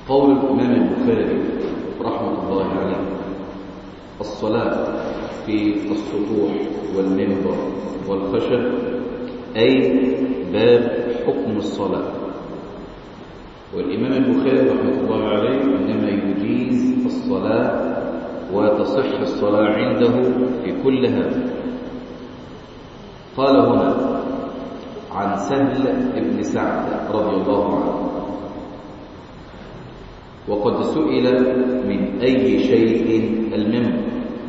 قول الإمام البخاري رحمة الله عليه الصلاة في السطوح والمنبر والخشب أي باب حكم الصلاة والإمام البخاري رحمة الله عليه إنما يجيز الصلاة وتصح الصلاة عنده في كل هذا قال هنا عن سهل بن سعد رضي الله عنه وقد سئل من أي شيء المنبر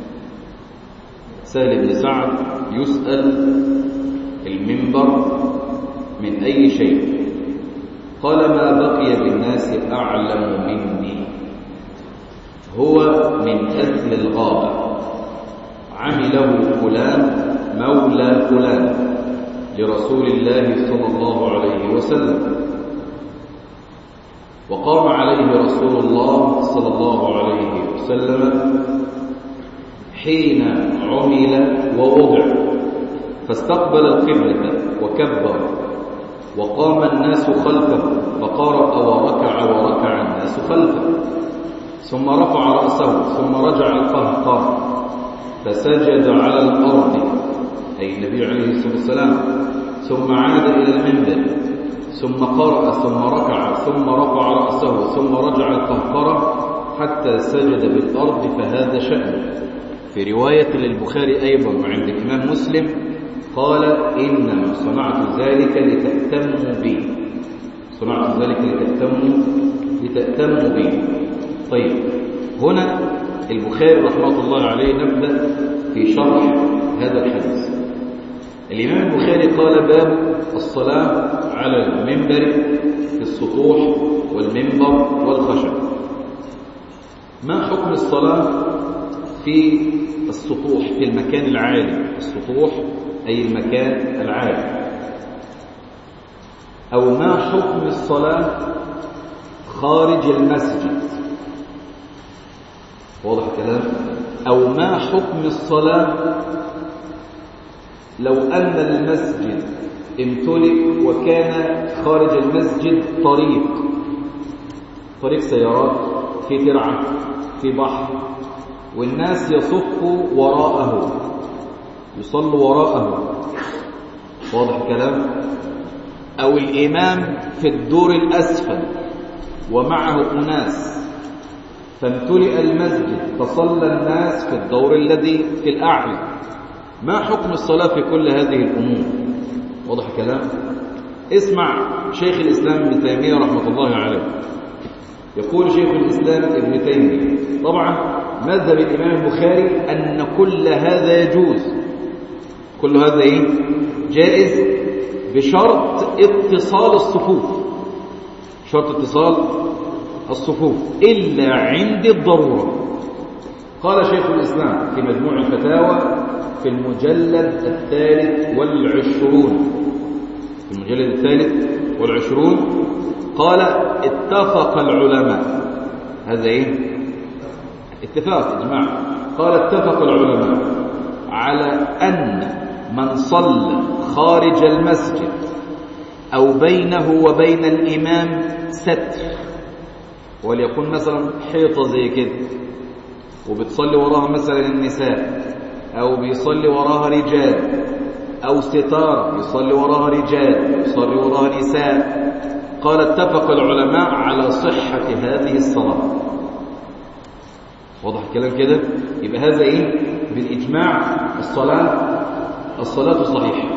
سهل بن سعد يسأل المنبر من أي شيء قال ما بقي بالناس أعلم مني هو من أهل الغابة عمله فلان مولى فلان لرسول الله صلى الله عليه وسلم وقام عليه رسول الله صلى الله عليه وسلم حين عمل ووضع فاستقبل القبلة وكبر وقام الناس خلفه فقرأ وركع وركع الناس خلفه ثم رفع رأسه ثم رجع القهقر فسجد على الأرض أي النبي عليه الصلاة والسلام ثم عاد إلى المنبر ثم قرأ ثم ركع ثم رفع رأسه ثم رجع القهقرة حتى سجد بالأرض فهذا شأن في رواية للبخاري أيضا وعند الإمام مسلم قال إنما صنعت ذلك لتأتموا بي صنعت ذلك لتأتموا لتأتموا بي طيب هنا البخاري رحمة الله عليه نبدأ في شرح هذا الحديث الإمام البخاري قال باب الصلاة على المنبر في السطوح والمنبر والخشب ما حكم الصلاة في السطوح في المكان العالي السطوح أي المكان العالي أو ما حكم الصلاة خارج المسجد واضح الكلام أو ما حكم الصلاة لو أن المسجد امتلئ وكان خارج المسجد طريق طريق سيارات في ترعة في بحر والناس يصفوا وراءه يصلوا وراءه واضح الكلام أو الإمام في الدور الأسفل ومعه أناس فامتلئ المسجد فصلى الناس في الدور الذي في الأعلى ما حكم الصلاة في كل هذه الأمور واضح الكلام اسمع شيخ الإسلام ابن تيمية رحمة الله عليه يقول شيخ الإسلام ابن تيمية طبعا مذهب الإمام البخاري أن كل هذا يجوز كل هذا إيه؟ جائز بشرط اتصال الصفوف شرط اتصال الصفوف إلا عند الضرورة قال شيخ الإسلام في مجموع الفتاوى في المجلد الثالث والعشرون في المجلد الثالث والعشرون قال اتفق العلماء هذا ايه اتفاق اجماع قال اتفق العلماء على أن من صلى خارج المسجد أو بينه وبين الإمام ستر وليكن مثلا حيطة زي كده وبتصلي وراها مثلا النساء أو بيصلي وراها رجال أو ستارة يصلي وراها رجال يصلي وراها نساء قال اتفق العلماء على صحة هذه الصلاة واضح الكلام كده يبقى هذا ايه بالإجماع الصلاة الصلاة صحيحة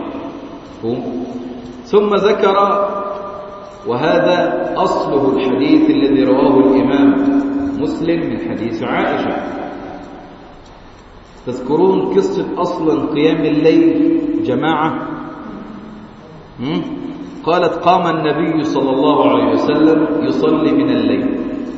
ثم ذكر وهذا أصله الحديث الذي رواه الإمام مسلم من حديث عائشة تذكرون قصة أصلا قيام الليل جماعة قالت قام النبي صلى الله عليه وسلم يصلي من الليل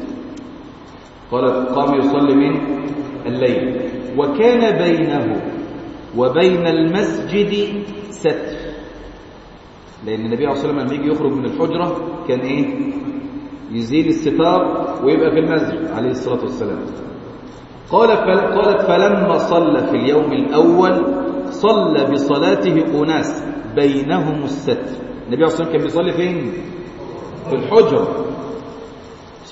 قالت قام يصلي من الليل وكان بينه وبين المسجد ستر لأن النبي عليه الصلاة والسلام لما يجي يخرج من الحجرة كان إيه يزيل الستار ويبقى في المسجد عليه الصلاة والسلام قال فل... قالت فلما صلى في اليوم الأول صلى بصلاته أناس بينهم الستر النبي عليه الصلاة والسلام كان بيصلي فين في الحجرة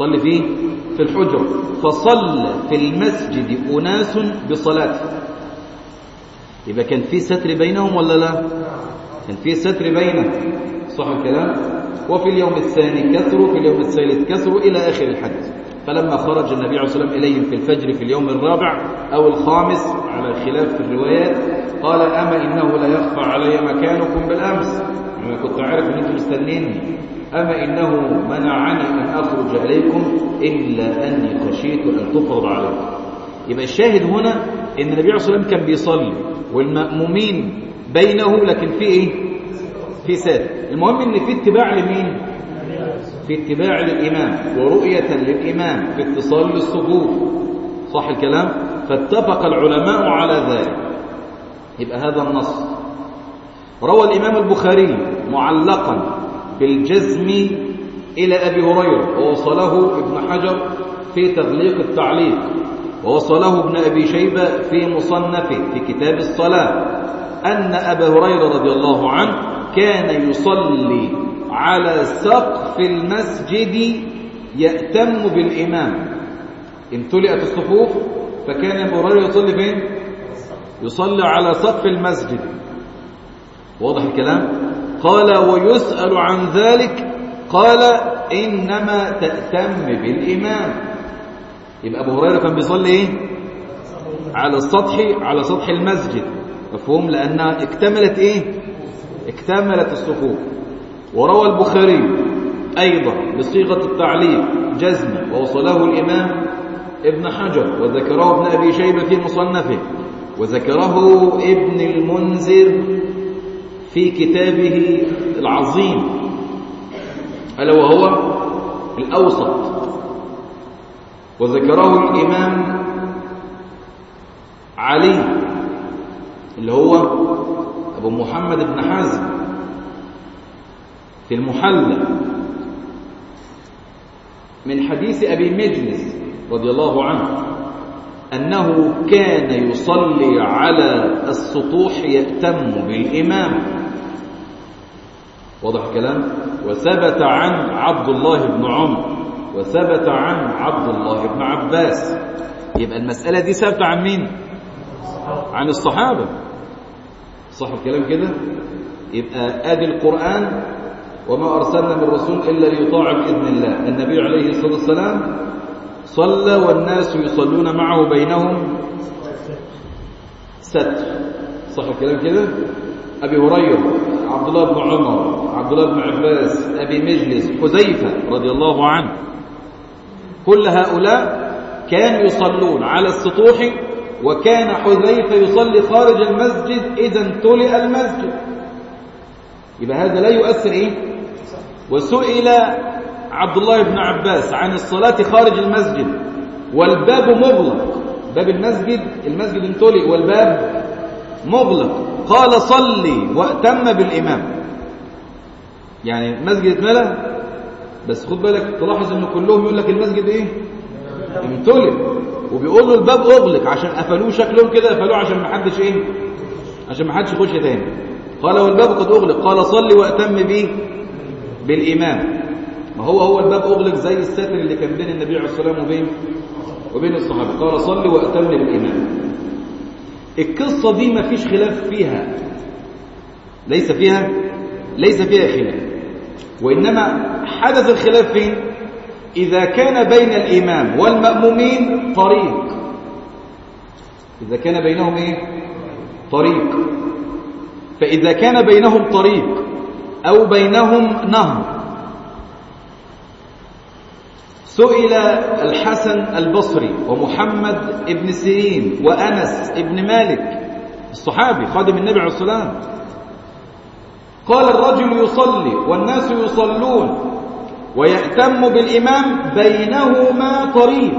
يصلي فيه في الحجرة فصلى في المسجد أناس بصلاته يبقى كان في ستر بينهم ولا لا كان في ستر بينهم صح الكلام وفي اليوم الثاني كثروا في اليوم الثالث كثروا إلى آخر الحديث فلما خرج النبي عليه الصلاة والسلام إليهم في الفجر في اليوم الرابع أو الخامس على خلاف في الروايات قال أما إنه لا يخفى علي مكانكم بالأمس أنا كنت عارف أن أنتم مستنيني أما إنه منعني أن أخرج إليكم إلا أني خشيت أن تفرض عليكم يبقى الشاهد هنا أن النبي عليه الصلاة والسلام كان بيصلي والمأمومين بينه لكن في إيه؟ في ساد المهم أن في اتباع لمين؟ في اتباع للإمام ورؤية للإمام في اتصال للصفوف صح الكلام؟ فاتفق العلماء على ذلك يبقى هذا النص روى الإمام البخاري معلقا بالجزم إلى أبي هريرة ووصله ابن حجر في تغليق التعليق ووصله ابن أبي شيبة في مصنفه في كتاب الصلاة أن أبا هريرة رضي الله عنه كان يصلي على سقف المسجد يأتم بالإمام امتلئت الصفوف فكان أبو هريرة يصلي فين؟ يصلي على سقف المسجد واضح الكلام؟ قال ويسأل عن ذلك قال إنما تأتم بالإمام يبقى أبو هريرة كان بيصلي إيه؟ على السطح على سطح المسجد مفهوم لأنها اكتملت إيه؟ اكتملت الصفوف وروى البخاري أيضا بصيغة التعليق جزما ووصله الإمام ابن حجر وذكره ابن أبي شيبة في مصنفه وذكره ابن المنذر في كتابه العظيم ألا وهو الأوسط وذكره الإمام علي اللي هو أبو محمد بن حزم في المحلى من حديث أبي مجلس رضي الله عنه أنه كان يصلي على السطوح يأتم بالإمام واضح الكلام وثبت عن عبد الله بن عمر وثبت عن عبد الله بن عباس يبقى المسألة دي ثابتة عن مين عن الصحابة صح الكلام كده يبقى ادي القرآن وما أرسلنا من رسول إلا ليطاع بإذن الله النبي عليه الصلاة والسلام صلى والناس يصلون معه بينهم ستر صح الكلام كده أبي هريرة عبد الله بن عمر عبد الله بن عباس أبي مجلس حذيفة رضي الله عنه كل هؤلاء كانوا يصلون على السطوح وكان حذيفة يصلي خارج المسجد إذا امتلئ المسجد يبقى هذا لا يؤثر إيه وسئل عبد الله بن عباس عن الصلاة خارج المسجد والباب مغلق باب المسجد المسجد امتلئ والباب مغلق قال صلي واتم بالإمام يعني المسجد اتملى بس خد بالك تلاحظ ان كلهم يقول لك المسجد ايه امتلئ وبيقول له الباب اغلق عشان قفلوه شكلهم كده قفلوه عشان ما حدش ايه عشان ما حدش يخش تاني قال والباب قد اغلق قال صلي واتم به بالامام ما هو هو الباب اغلق زي الستر اللي كان بين النبي عليه الصلاه والسلام وبين وبين الصحابه قال صلي واتم بالامام القصه دي ما فيش خلاف فيها ليس فيها ليس فيها خلاف وانما حدث الخلاف فين إذا كان بين الإمام والمأمومين طريق إذا كان بينهم إيه؟ طريق فإذا كان بينهم طريق أو بينهم نهر سئل الحسن البصري ومحمد ابن سيرين وأنس ابن مالك الصحابي خادم النبي عليه الصلاة والسلام قال الرجل يصلي والناس يصلون ويأتم بالإمام بينهما طريق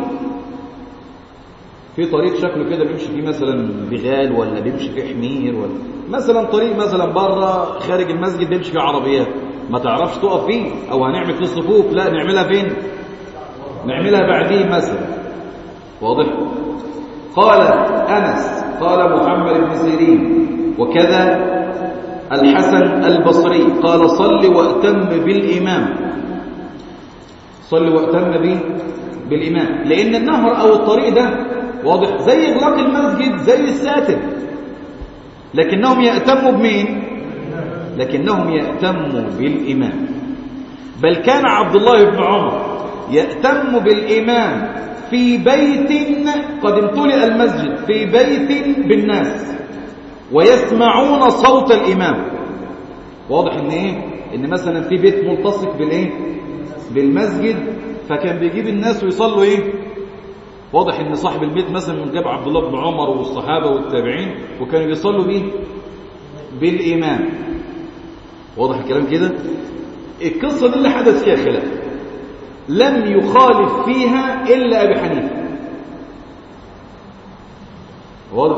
في طريق شكله كده بيمشي فيه مثلا بغال ولا بيمشي فيه حمير ولا مثلا طريق مثلا بره خارج المسجد بيمشي فيه عربيات ما تعرفش تقف فيه او هنعمل فيه الصفوف لا نعملها فين نعملها بعديه مثلا واضح قال أنس قال محمد بن سيرين وكذا الحسن البصري قال صل وأتم بالإمام يصلي وأتم به بالإمام لأن النهر أو الطريق ده واضح زي إغلاق المسجد زي الساتر لكنهم يأتموا بمين لكنهم يأتموا بالإمام بل كان عبد الله بن عمر يأتم بالإمام في بيت قد امتلئ المسجد في بيت بالناس ويسمعون صوت الإمام واضح ان ايه ان مثلا في بيت ملتصق بالايه بالمسجد فكان بيجيب الناس ويصلوا ايه واضح ان صاحب البيت مثلا جاب عبد الله بن عمر والصحابه والتابعين وكانوا بيصلوا بيه بالامام واضح الكلام كده القصه دي اللي حدث فيها خلاف لم يخالف فيها الا ابي حنيفه واضح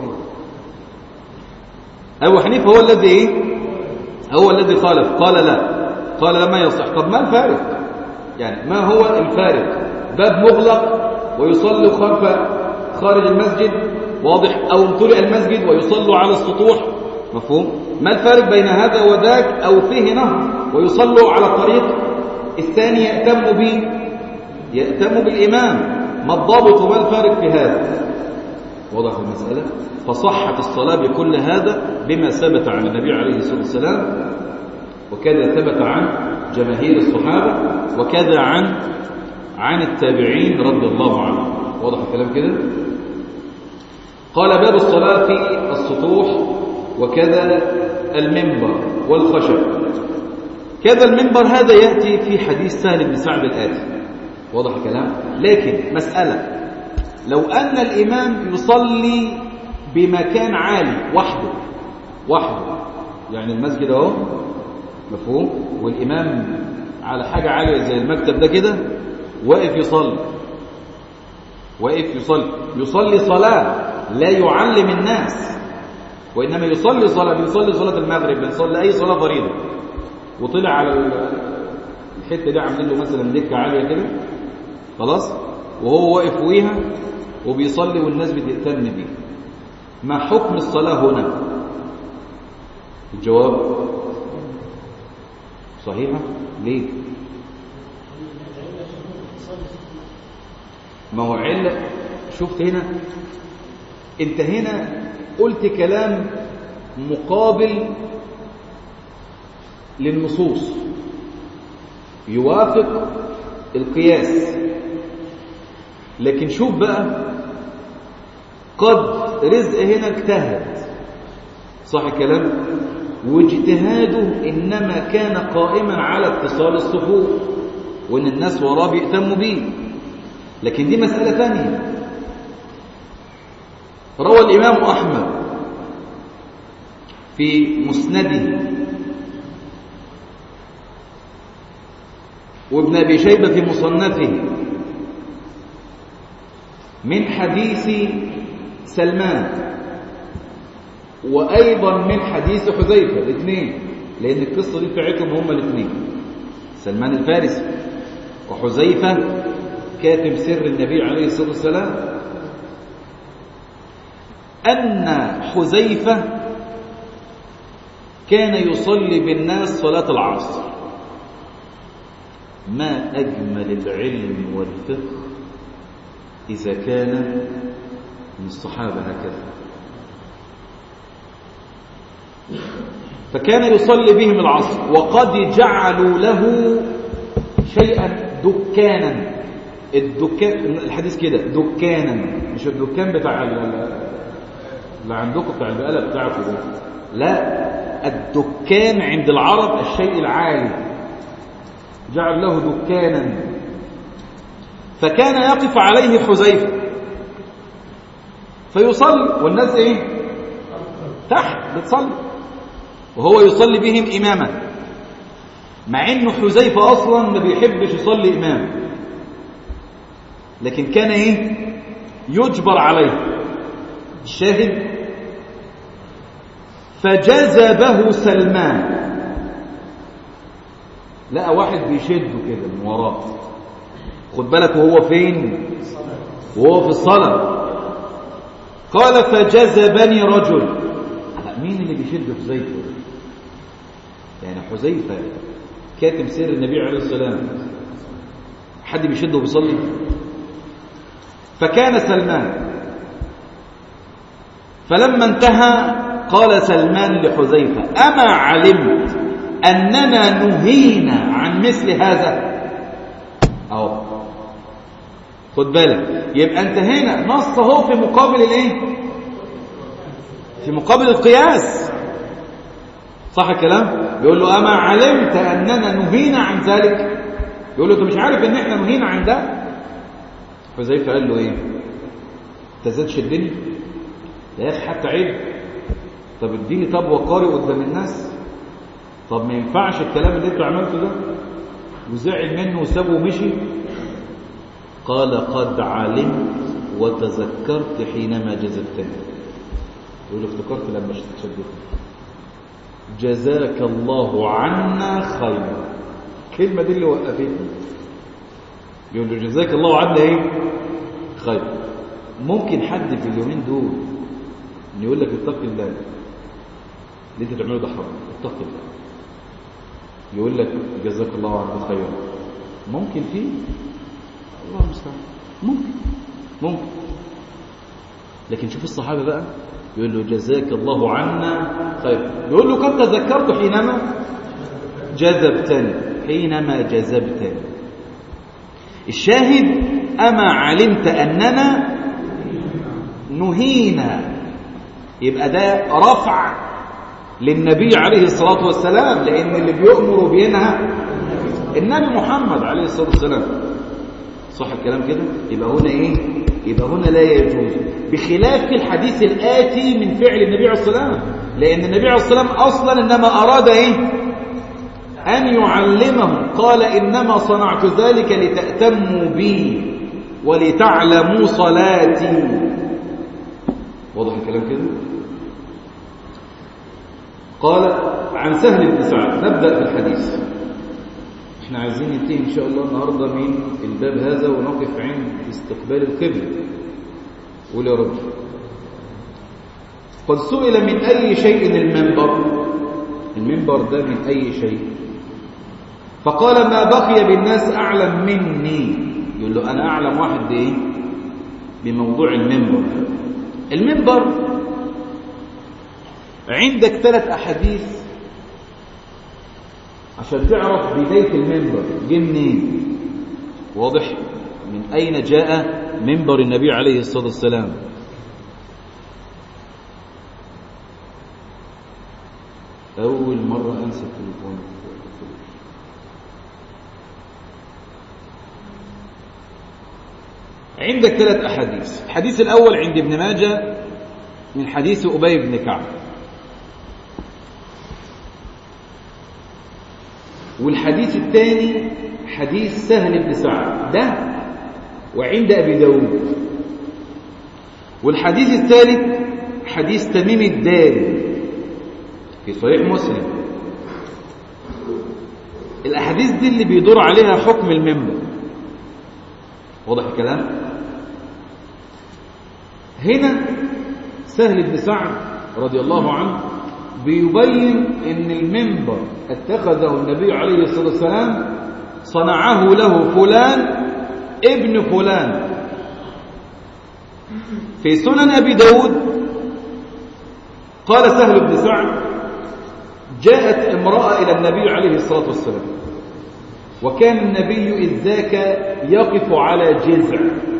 ابو حنيفه هو الذي ايه هو الذي خالف قال لا قال لا ما يصح طب ما الفارق يعني ما هو الفارق باب مغلق ويصلي خلف خارج المسجد واضح او امتلئ المسجد ويصلوا على السطوح مفهوم ما الفارق بين هذا وذاك او فيه نهر ويصلوا على الطريق الثاني يأتم به يأتم بالإمام ما الضابط وما الفارق في هذا وضح المسألة فصحت الصلاة بكل هذا بما ثبت عن النبي عليه الصلاة والسلام وكذا ثبت عن جماهير الصحابة وكذا عن عن التابعين رضي الله عنهم واضح الكلام كده قال باب الصلاة في السطوح وكذا المنبر والخشب كذا المنبر هذا يأتي في حديث سهل بن سعد الآتي واضح الكلام لكن مسألة لو أن الإمام يصلي بمكان عالي وحده وحده يعني المسجد اهو مفهوم والإمام على حاجة عالية زي المكتب ده كده واقف يصلي واقف يصلي يصلي صلاة لا يعلم الناس وإنما يصلي صلاة بيصلي صلاة المغرب بيصلي أي صلاة فريضة وطلع على الحتة دي عاملين له مثلا دكة عالية كده خلاص وهو واقف فوقيها وبيصلي والناس بتهتم بيه ما حكم الصلاة هنا الجواب صحيحة ليه ما هو علة شفت هنا انت هنا قلت كلام مقابل للنصوص يوافق القياس لكن شوف بقى قد رزق هنا اجتهد صح الكلام واجتهاده إنما كان قائما على اتصال الصفوف وإن الناس وراه بيهتموا بيه لكن دي مسألة ثانية روى الإمام أحمد في مسنده وابن أبي شيبة في مصنفه من حديث سلمان وأيضا من حديث حذيفة الاثنين لأن القصة دي بتاعتهم هما الاثنين سلمان الفارسي وحذيفة كاتب سر النبي عليه الصلاة والسلام أن حذيفة كان يصلي بالناس صلاة العصر ما أجمل العلم والفقه إذا كان من الصحابة هكذا فكان يصلي بهم العصر وقد جعلوا له شيئا دكانا الدكان الحديث كده دكانا مش الدكان بتاع اللي عندكم بتاع البقاله بتاعكم ده لا الدكان عند العرب الشيء العالي جعل له دكانا فكان يقف عليه حذيفه فيصلي والناس ايه تحت بتصلي وهو يصلي بهم اماما مع انه حذيفه اصلا ما بيحبش يصلي امام لكن كان ايه يجبر عليه الشاهد فجذبه سلمان لقى واحد بيشده كده من وراه خد بالك وهو فين وهو في الصلاه قال فجذبني رجل مين اللي بيشد حذيفه يعني حذيفه كاتم سر النبي عليه السلام حد بيشده وبيصلي فكان سلمان فلما انتهى قال سلمان لحذيفة أما علمت أننا نهينا عن مثل هذا أهو خد بالك يبقى انت هنا نص اهو في مقابل الايه في مقابل القياس صح الكلام يقول له اما علمت اننا نهينا عن ذلك يقول له انت مش عارف ان احنا نهينا عن ده حذيفه قال له ايه انت زاد شدني يا اخي حتى عيب طب اديني طب وقاري قدام الناس طب ما ينفعش الكلام اللي انت عملته ده وزعل منه وسابه ومشي قال قد علمت وتذكرت حينما جذبتني يقول افتكرت لما شدتني جزاك الله عنا خيرا الكلمة دي اللي وقفتني يقول له جزاك الله عنا ايه خير ممكن حد في اليومين دول ان يقول لك اتق الله اللي انت تعمله ده حرام اتق الله يقول لك جزاك الله عنا خيرا ممكن فيه الله المستعان ممكن ممكن لكن شوف الصحابة بقى يقول له جزاك الله عنا خير يقول له قد تذكرت حينما جذبتني حينما جذبتني الشاهد أما علمت أننا نهينا يبقى ده رفع للنبي عليه الصلاة والسلام لأن اللي بيؤمر وبينهى النبي محمد عليه الصلاة والسلام صح الكلام كده يبقى هنا ايه يبقى هنا لا يجوز بخلاف الحديث الآتي من فعل النبي عليه الصلاة والسلام لأن النبي عليه الصلاة والسلام أصلا إنما أراد إيه أن يعلمهم قال إنما صنعت ذلك لتأتموا بي ولتعلموا صلاتي واضح الكلام كده قال عن سهل بن سعد نبدأ في الحديث احنا عايزين ننتهي ان شاء الله النهارده من الباب هذا ونقف عند استقبال القبلة قول يا رب قد سئل من اي شيء المنبر المنبر ده من اي شيء فقال ما بقي بالناس اعلم مني يقول له انا اعلم واحد بايه بموضوع المنبر المنبر عندك ثلاث احاديث عشان تعرف بداية المنبر جه منين واضح من أين جاء منبر النبي عليه الصلاة والسلام أول مرة أنسى التليفون عندك ثلاث أحاديث الحديث الأول عند ابن ماجه من حديث أبي بن كعب والحديث الثاني حديث سهل بن سعد ده وعند أبي داود والحديث الثالث حديث تميم الداري في صحيح مسلم الأحاديث دي اللي بيدور عليها حكم المنبر واضح الكلام هنا سهل بن سعد رضي الله عنه بيبين ان المنبر اتخذه النبي عليه الصلاة والسلام صنعه له فلان ابن فلان في سنن أبي داود قال سهل بن سعد جاءت امرأة إلى النبي عليه الصلاة والسلام وكان النبي إذ ذاك يقف على جذع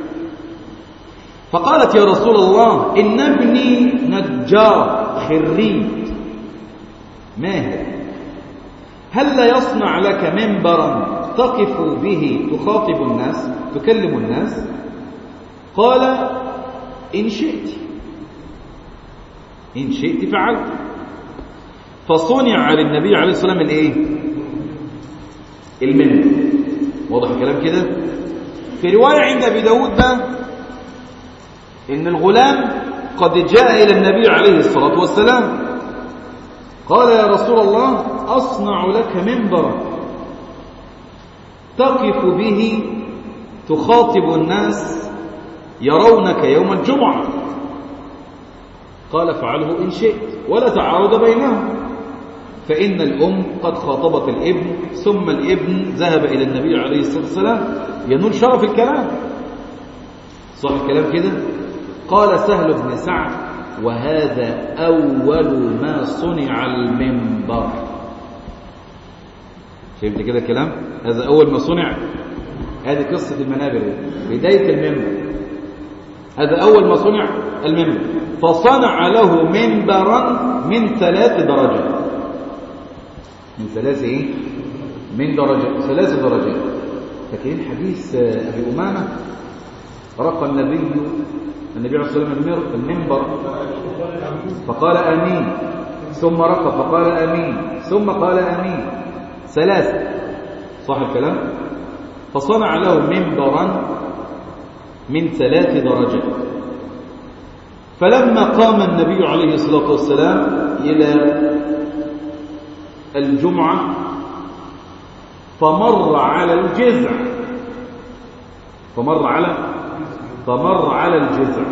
فقالت يا رسول الله إن ابني نجار خريج ماهر هل لا يصنع لك منبرا تقف به تخاطب الناس تكلم الناس قال إن شئت إن شئت فعلت فصنع للنبي عليه الصلاة والسلام الإيه المنبر واضح الكلام كده في رواية عند أبي داود ده إن الغلام قد جاء إلى النبي عليه الصلاة والسلام قال يا رسول الله أصنع لك منبرا تقف به تخاطب الناس يرونك يوم الجمعة قال فعله إن شئت ولا تعارض بينهم فإن الأم قد خاطبت الابن ثم الابن ذهب إلى النبي عليه الصلاة والسلام ينول شرف الكلام صح الكلام كده قال سهل بن سعد وهذا أول ما صنع المنبر فهمت كده الكلام هذا أول ما صنع هذه قصة المنابر بداية المنبر هذا أول ما صنع المنبر فصنع له منبرا من ثلاث درجات من ثلاث ايه من درجات ثلاث درجات فاكرين حديث ابي امامه رقى النبي النبي عليه الصلاه والسلام المنبر فقال امين ثم رقى فقال امين ثم قال امين ثلاثه صح الكلام فصنع له منبرا من ثلاث درجات فلما قام النبي عليه الصلاه والسلام الى الجمعة فمر على الجذع فمر على فمر على الجذع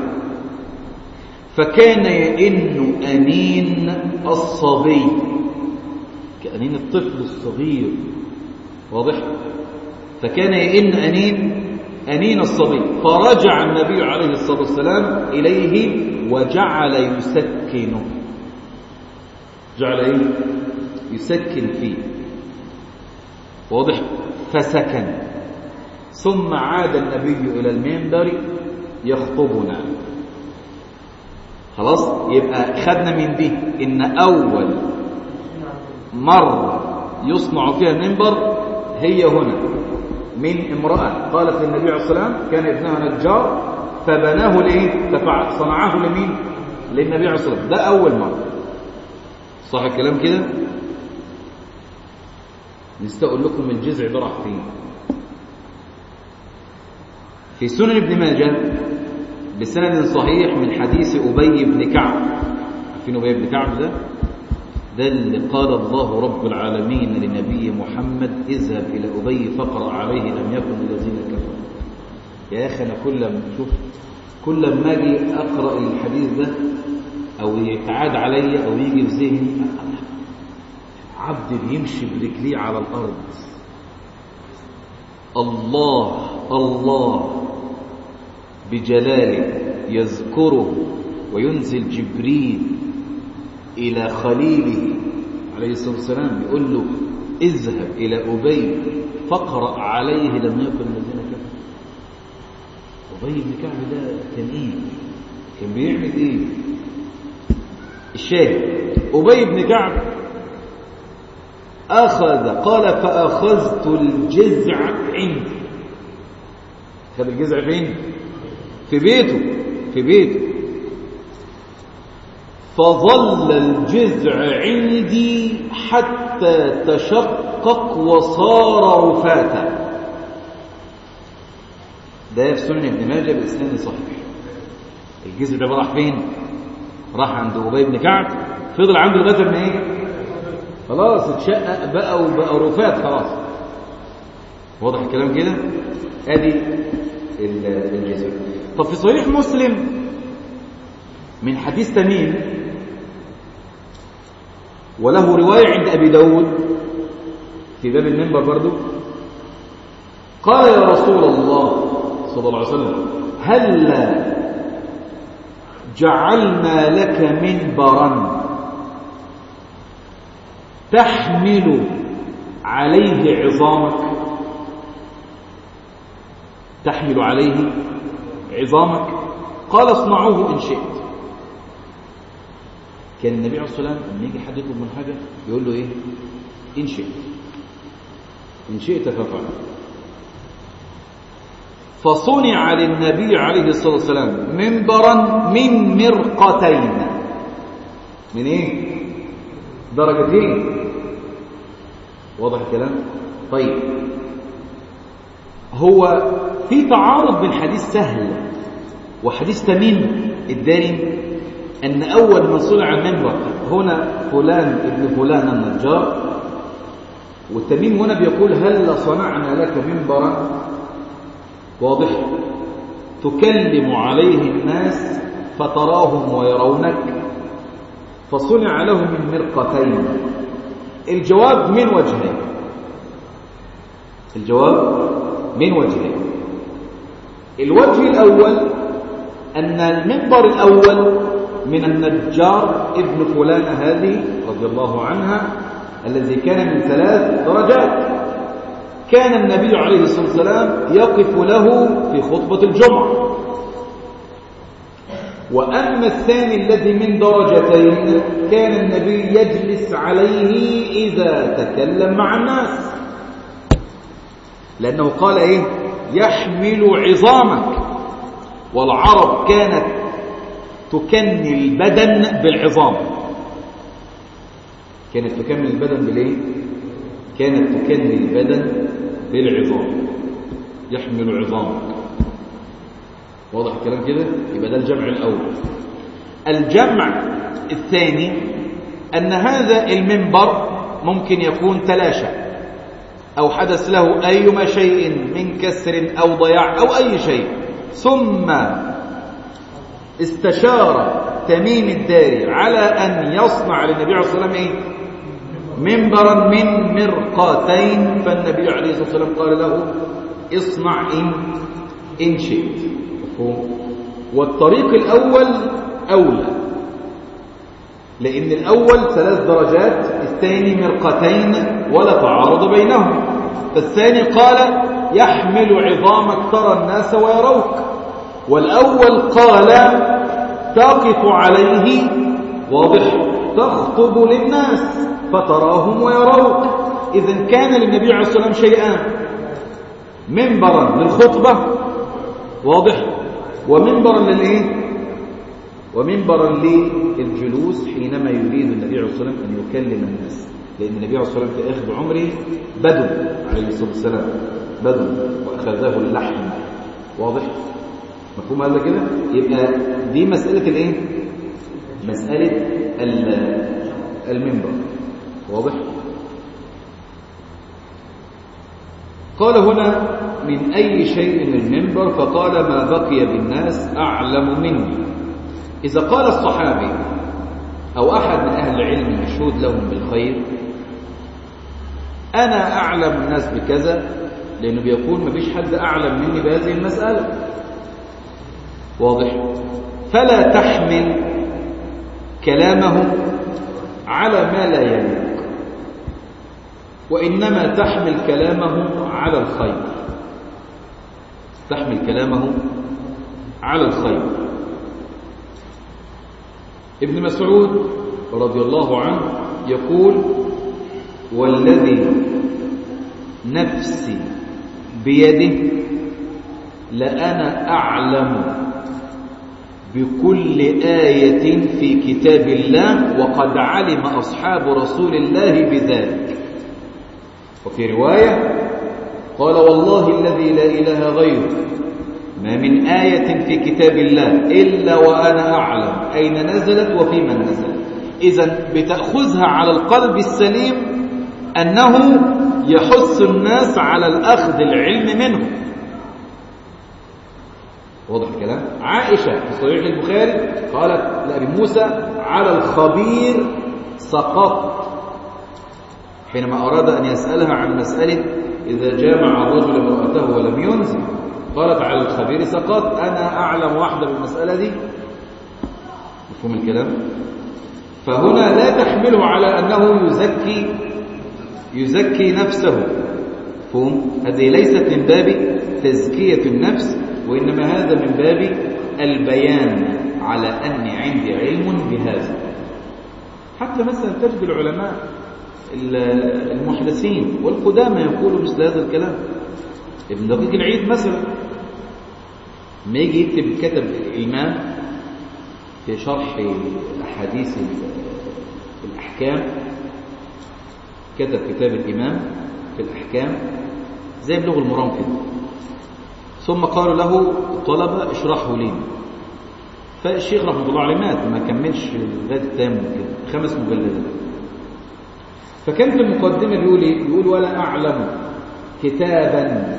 فكان يئن أنين الصبي كأنين الطفل الصغير واضح فكان يئن أنين أنين الصبي فرجع النبي عليه الصلاة والسلام إليه وجعل يسكنه جعل إيه يسكن فيه واضح فسكن ثم عاد النبي إلى المنبر يخطبنا خلاص يبقى خدنا من دي إن أول مرة يصنع فيها المنبر هي هنا من امرأة قالت للنبي عليه الصلاة والسلام كان ابنها نجار فبناه لإيه صنعه لمين للنبي عليه الصلاة والسلام ده أول مرة صح الكلام كده نسيت اقول لكم الجزع ده راح فين في سنن ابن ماجه بسند صحيح من حديث ابي بن كعب عارفين ابي بن كعب ده ده اللي قال الله رب العالمين لنبي محمد اذهب الى ابي فاقرا عليه لم يكن الذين كفروا يا اخي انا كل ما شوف كل ما اجي اقرا الحديث ده او يتعاد علي او يجي في ذهني عبد بيمشي برجليه على الأرض الله الله بجلاله يذكره وينزل جبريل إلى خليله عليه الصلاة والسلام يقول له اذهب إلى أبي فاقرأ عليه لم يكن الذين كفروا أبي بن كعب ده كان إيه؟ كان بيعمل إيه؟ الشاهد أبي بن كعب أخذ قال فأخذت الجزع عندي خد الجزع فين في بيته في بيته فظل الجزع عندي حتى تشقق وصار رفاتا ده في سنن ابن ماجه بإسناد صحيح الجزع ده راح فين راح عند أبي بن كعب فضل عنده لغايه ما ايه خلاص اتشقق بقى وبقى رفات خلاص واضح الكلام كده ادي الجزء طب في صحيح مسلم من حديث تميم وله رواية عند أبي داود في باب المنبر برضو قال يا رسول الله صلى الله عليه وسلم هل جعلنا لك منبرا تحمل عليه عظامك تحمل عليه عظامك قال اصنعوه إن شئت كان النبي عليه الصلاة والسلام لما يجي حد يطلب من حاجة يقول له إيه إن شئت إن شئت فافعل فصنع للنبي عليه الصلاة والسلام منبرا من مرقتين من إيه درجتين واضح الكلام طيب هو في تعارض بين حديث سهل وحديث تميم الداري أن أول من صنع المنبر هنا فلان ابن فلان النجار والتميم هنا بيقول هل صنعنا لك منبرا واضح تكلم عليه الناس فتراهم ويرونك فصنع له من مرقتين الجواب من وجهين الجواب من وجهين الوجه الأول أن المنبر الأول من النجار ابن فلان هذه رضي الله عنها الذي كان من ثلاث درجات كان النبي عليه الصلاة والسلام يقف له في خطبة الجمعة وأما الثاني الذي من درجتين كان النبي يجلس عليه إذا تكلم مع الناس لأنه قال إيه يحمل عظامك والعرب كانت تكني البدن بالعظام كانت تكمل البدن بالايه كانت تكني البدن بالعظام يحمل عظامك واضح الكلام كده يبقى ده الجمع الاول الجمع الثاني ان هذا المنبر ممكن تلاشى تلاشى او حدث له ايما شيء من كسر او ضياع او اي شيء ثم استشار تميم الداري على ان يصنع للنبي عليه الصلاه والسلام ايه منبرا من مرقاتين فالنبي عليه الصلاه والسلام قال له اصنع ان ان شئت والطريق الأول أولى لأن الأول ثلاث درجات الثاني مرقتين ولا تعارض بينهم فالثاني قال يحمل عظامك ترى الناس ويروك والأول قال تقف عليه واضح تخطب للناس فتراهم ويروك إذا كان للنبي عليه الصلاة والسلام شيئان منبرا للخطبة واضح ومنبرا للايه ومنبرا للجلوس حينما يريد النبي عليه الصلاه والسلام ان يكلم الناس لان النبي عليه الصلاه والسلام في اخر عمره بدو عليه الصلاه والسلام بدو واخذه اللحم واضح مفهوم هذا كده يبقى دي مساله الايه مساله المنبر واضح قال هنا من أي شيء المنبر فقال ما بقي بالناس أعلم مني إذا قال الصحابي أو أحد من أهل العلم مشهود لهم بالخير أنا أعلم الناس بكذا لأنه بيقول ما فيش حد أعلم مني بهذه المسألة واضح فلا تحمل كلامه على ما لا يليق وإنما تحمل كلامه على الخير تحمل كلامه على الخير ابن مسعود رضي الله عنه يقول والذي نفسي بيده لأنا أعلم بكل آية في كتاب الله وقد علم أصحاب رسول الله بذلك وفي رواية قال والله الذي لا إله غيره ما من آية في كتاب الله إلا وأنا أعلم أين نزلت وفي من نزلت إذا بتأخذها على القلب السليم أنه يحث الناس على الأخذ العلم منه واضح الكلام عائشة في صحيح البخاري قالت لأبي موسى على الخبير سقط حينما أراد أن يسألها عن مسألة إذا جامع الرجل امرأته ولم ينزل قالت على الخبير سقط أنا أعلم واحدة بالمسألة دي مفهوم الكلام فهنا لا تحمله على أنه يزكي يزكي نفسه فهم هذه ليست من باب تزكية النفس وإنما هذا من باب البيان على أني عندي علم بهذا حتى مثلا تجد العلماء المحدثين والقدامى يقولوا مثل هذا الكلام ابن دقيق العيد مثلا ما يجي يكتب كتب الإمام في شرح أحاديث الأحكام كتب كتاب الإمام في الأحكام زي بلغ المرام كده ثم قالوا له طلبة اشرحه لي فالشيخ رحمه الله عليه مات ما كملش لغايه التام كده خمس مجلدات فكان في المقدمة بيقول ايه بيقول ولا أعلم كتابا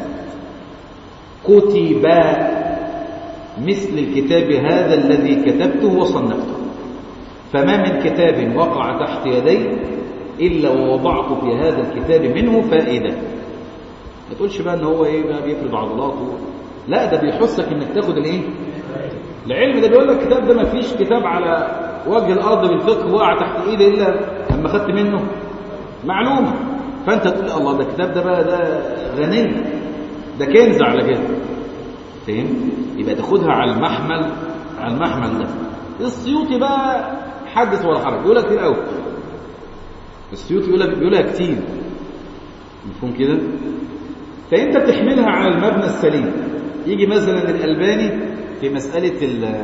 كتب مثل الكتاب هذا الذي كتبته وصنفته فما من كتاب وقع تحت يدي إلا ووضعت في هذا الكتاب منه فائدة ما تقولش بقى ان هو ايه بقى بيفرض عضلاته لا ده بيحثك انك تاخد الايه العلم ده بيقول لك الكتاب ده ما فيش كتاب على وجه الارض بالفقه وقع تحت ايدي الا لما خدت منه معلومه فانت تقول الله ده الكتاب ده بقى ده غني ده كنز على كده فاهم يبقى تاخدها على المحمل على المحمل ده السيوطي بقى حدث ولا حرج يقول لك كتير قوي السيوطي يقول لك بيقولها كتير مفهوم كده فانت بتحملها على المبنى السليم يجي مثلا الالباني في مساله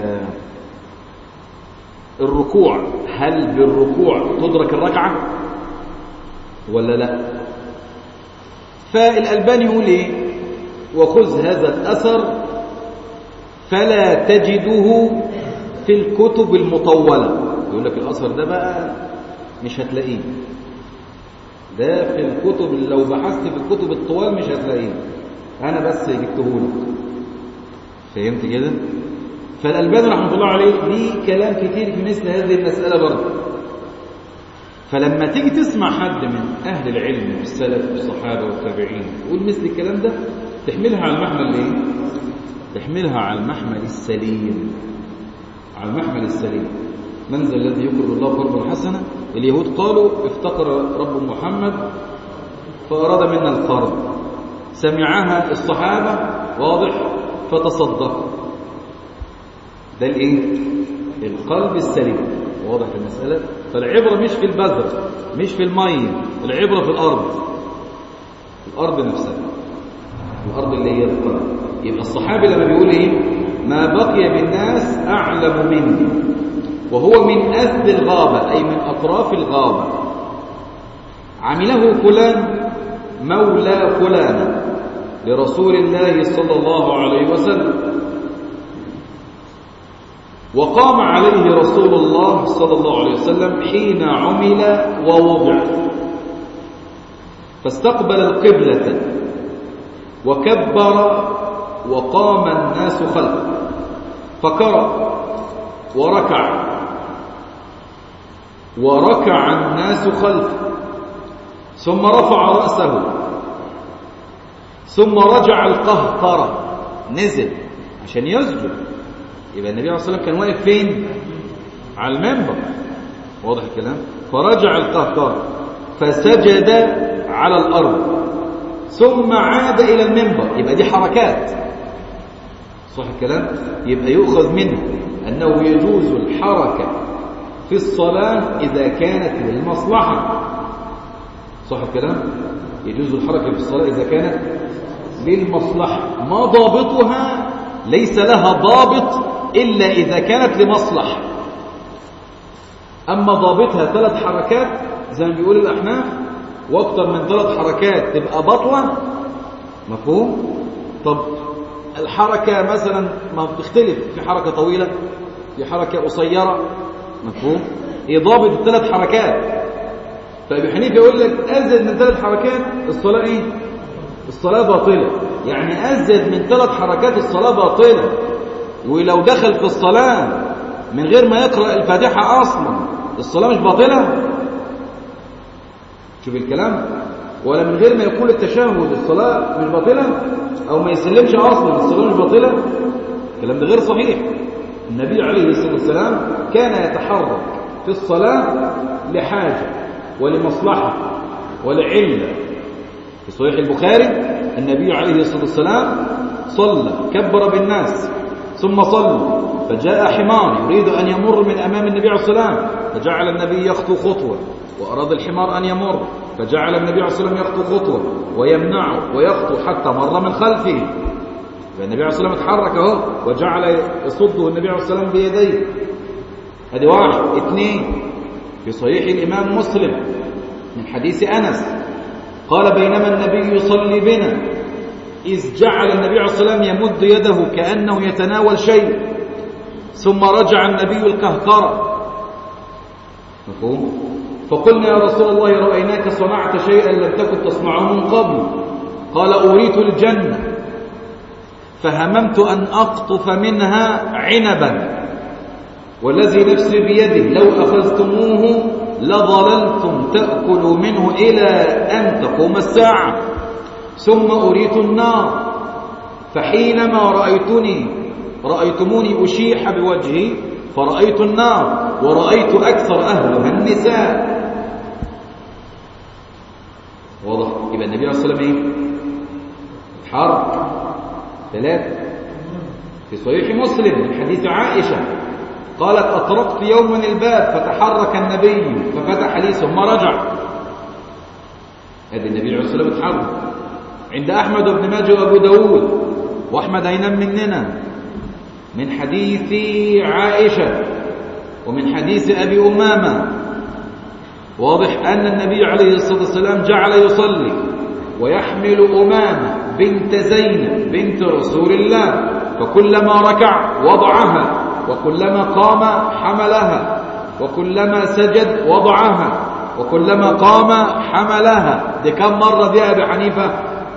الركوع هل بالركوع تدرك الركعه ولا لا فالالباني يقول ايه وخذ هذا الاثر فلا تجده في الكتب المطوله يقول لك الاثر ده بقى مش هتلاقيه ده في الكتب لو بحثت في الكتب الطوال مش هتلاقيه انا بس جبته لك فهمت كده فالالباني رحمه الله عليه ليه كلام كتير في مثل هذه المساله برضه فلما تيجي تسمع حد من اهل العلم والسلف والصحابه والتابعين يقول مثل الكلام ده تحملها على المحمل ايه تحملها على المحمل السليم على المحمل السليم من ذا الذي يقرض الله قرضا حسنا اليهود قالوا افتقر رب محمد فأراد منا القرض سمعها الصحابة واضح فتصدقوا ده الايه القلب السليم واضح المسألة فالعبرة مش في البذر مش في المية العبرة في الأرض الأرض نفسها الأرض اللي هي القلب يبقى الصحابي لما بيقول ايه ما بقي بالناس أعلم مني وهو من أذ الغابة أي من أطراف الغابة عمله فلان مولى فلان لرسول الله صلى الله عليه وسلم وقام عليه رسول الله صلى الله عليه وسلم حين عمل ووضع فاستقبل القبلة وكبر وقام الناس خلفه فقرأ وركع وركع الناس خلفه ثم رفع رأسه ثم رجع القهقرة نزل عشان يسجد يبقى النبي عليه الصلاة والسلام كان واقف فين على المنبر واضح الكلام فرجع القهقرة فسجد على الأرض ثم عاد إلى المنبر يبقى دي حركات صح الكلام يبقى يؤخذ منه أنه يجوز الحركة في الصلاة إذا كانت للمصلحة صح الكلام يجوز الحركة في الصلاة إذا كانت للمصلحة ما ضابطها ليس لها ضابط إلا إذا كانت لمصلحة أما ضابطها ثلاث حركات زي ما بيقول الأحناف واكثر من ثلاث حركات تبقى بطلة مفهوم طب الحركة مثلا ما بتختلف في حركة طويلة في حركة قصيرة مفهوم هي ضابط الثلاث حركات فابي حنيفه يقول لك ازيد من ثلاث حركات الصلاه ايه الصلاه باطله يعني ازيد من ثلاث حركات الصلاه باطله ولو دخل في الصلاه من غير ما يقرا الفاتحه اصلا الصلاه مش باطله شوف الكلام ولا من غير ما يقول التشهد الصلاه مش باطله او ما يسلمش اصلا الصلاه مش باطله الكلام ده غير صحيح النبي عليه الصلاه والسلام كان يتحرك في الصلاه لحاجه ولمصلحة ولعلة في صحيح البخاري النبي عليه الصلاة والسلام صلى كبر بالناس ثم صلى فجاء حمار يريد أن يمر من أمام النبي عليه الصلاة والسلام فجعل النبي يخطو خطوة وأراد الحمار أن يمر فجعل النبي عليه الصلاة والسلام يخطو خطوة ويمنعه ويخطو حتى مر من خلفه فالنبي عليه الصلاة والسلام اتحرك اهو وجعل يصده النبي عليه الصلاة والسلام بيديه هذه واحد اثنين في صحيح الإمام مسلم من حديث أنس قال بينما النبي يصلي بنا إذ جعل النبي عليه الصلاة والسلام يمد يده كأنه يتناول شيء ثم رجع النبي الكهكرة مفهوم؟ فقلنا يا رسول الله رأيناك صنعت شيئا لم تكن تصنعه من قبل قال أريت الجنة فهممت أن أقطف منها عنبا والذي نفسي بيده لو أخذتموه لظللتم تأكلوا منه إلى أن تقوم الساعة ثم أريت النار فحينما رأيتني رأيتموني أشيح بوجهي فرأيت النار ورأيت أكثر أهلها النساء واضح يبقى النبي عليه الصلاة والسلام ايه اتحرك ثلاثة في صحيح مسلم من حديث عائشة قالت أطرقت يوما الباب فتحرك النبي ففتح لي ثم رجع هذا النبي عليه الصلاة والسلام اتحرك عند أحمد بن ماجه وأبو داود وأحمد هينام مننا من حديث عائشة ومن حديث أبي أمامة واضح أن النبي عليه الصلاة والسلام جعل يصلي ويحمل أمامة بنت زينب بنت رسول الله فكلما ركع وضعها وكلما قام حملها وكلما سجد وضعها وكلما قام حملها دي كم مرة دي أبي حنيفة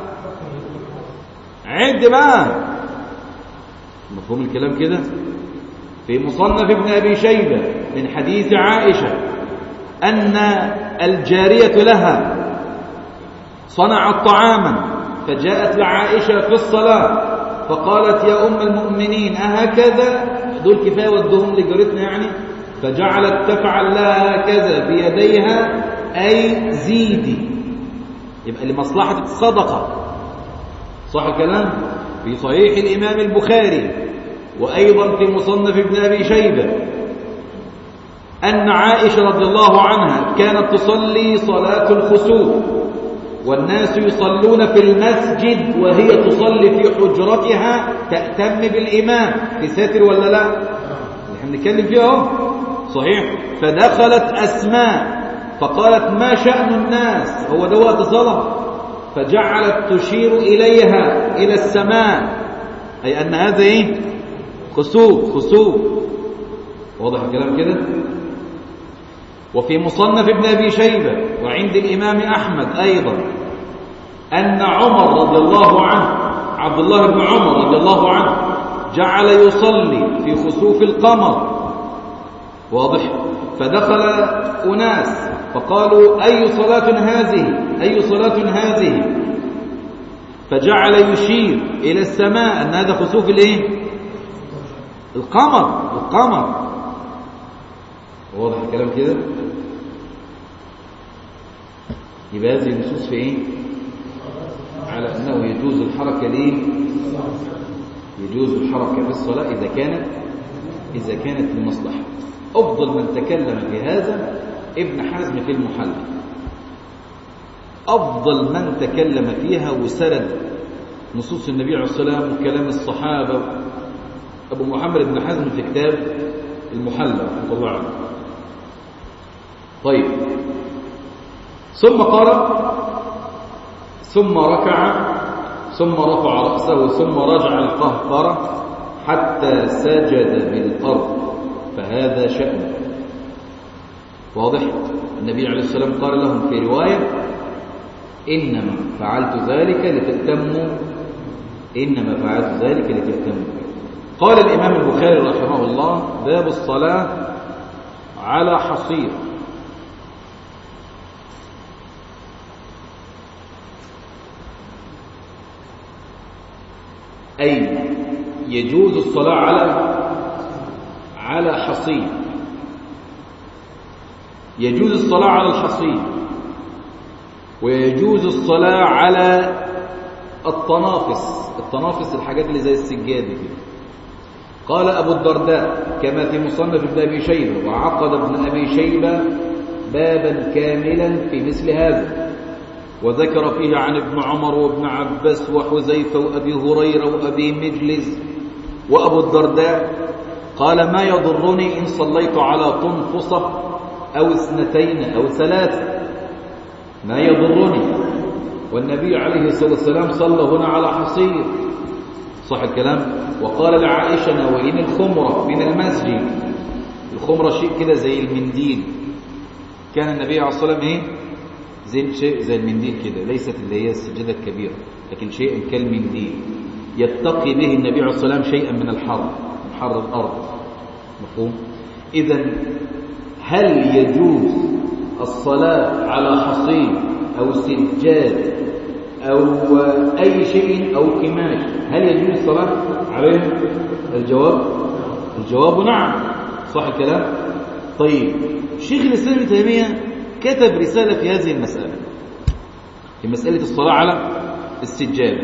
عد بقى مفهوم الكلام كده في مصنف ابن أبي شيبة من حديث عائشة أن الجارية لها صنعت طعاما فجاءت لعائشة في الصلاة فقالت يا أم المؤمنين أهكذا دول كفاية ودهم لجارتنا يعني فجعلت تفعل لها هكذا بيديها أي زيدي يبقى لمصلحة الصدقة صح الكلام في صحيح الإمام البخاري وأيضا في مصنف ابن أبي شيبة أن عائشة رضي الله عنها كانت تصلي صلاة الخسوف والناس يصلون في المسجد وهي تصلي في حجرتها تأتم بالإمام في ساتر ولا لا نحن بنتكلم فيها اهو صحيح فدخلت أسماء فقالت ما شأن الناس هو ده وقت صلاة فجعلت تشير إليها إلى السماء أي أن هذا إيه خسوف خسوف واضح الكلام كده وفي مصنف ابن أبي شيبة وعند الإمام أحمد أيضا أن عمر رضي الله عنه عبد الله بن عمر رضي الله عنه جعل يصلي في خسوف القمر واضح فدخل أناس فقالوا أي صلاة هذه أي صلاة هذه فجعل يشير إلى السماء أن هذا خسوف الإيه القمر القمر واضح الكلام كده يبقى هذه النصوص في ايه على انه يجوز الحركه ليه يجوز الحركه في الصلاه اذا كانت اذا كانت لمصلحه افضل من تكلم في هذا ابن حزم في المحل افضل من تكلم فيها وسرد نصوص النبي عليه الصلاه والسلام وكلام الصحابه ابو محمد بن حزم في كتاب المحلى رحمه الله عليه طيب ثم قرأ ثم ركع ثم رفع رأسه ثم رجع القهقرة حتى سجد بالأرض فهذا شأن واضح النبي عليه السلام قال لهم في رواية إنما فعلت ذلك لتأتموا إنما فعلت ذلك لتأتموا قال الإمام البخاري رحمه الله باب الصلاة على حصير أي يجوز الصلاة على على حصير يجوز الصلاة على الحصير ويجوز الصلاة على الطنافس الطنافس الحاجات اللي زي السجاد كده قال أبو الدرداء كما في مصنف ابن أبي شيبة وعقد ابن أبي شيبة بابا كاملا في مثل هذا وذكر فيه عن ابن عمر وابن عباس وحذيفة وأبي هريرة وأبي مجلس وأبو الدرداء قال ما يضرني إن صليت على طنفصة أو اثنتين أو ثلاثة ما يضرني والنبي عليه الصلاة والسلام صلى هنا على حصير صح الكلام وقال لعائشة ناولين الخمرة من المسجد الخمرة شيء كده زي المنديل كان النبي عليه الصلاة والسلام ايه زي شيء زي المنديل كده ليست اللي هي السجادة الكبيرة لكن شيء كالمنديل يتقي به النبي عليه الصلاة والسلام شيئا من الحر من حر الأرض مفهوم إذا هل يجوز الصلاة على حصين أو سجاد أو أي شيء أو كماش هل يجوز الصلاة عليه الجواب الجواب نعم صح الكلام طيب شيخ الإسلام ابن تيمية كتب رسالة في هذه المسألة في مسألة الصلاة على السجادة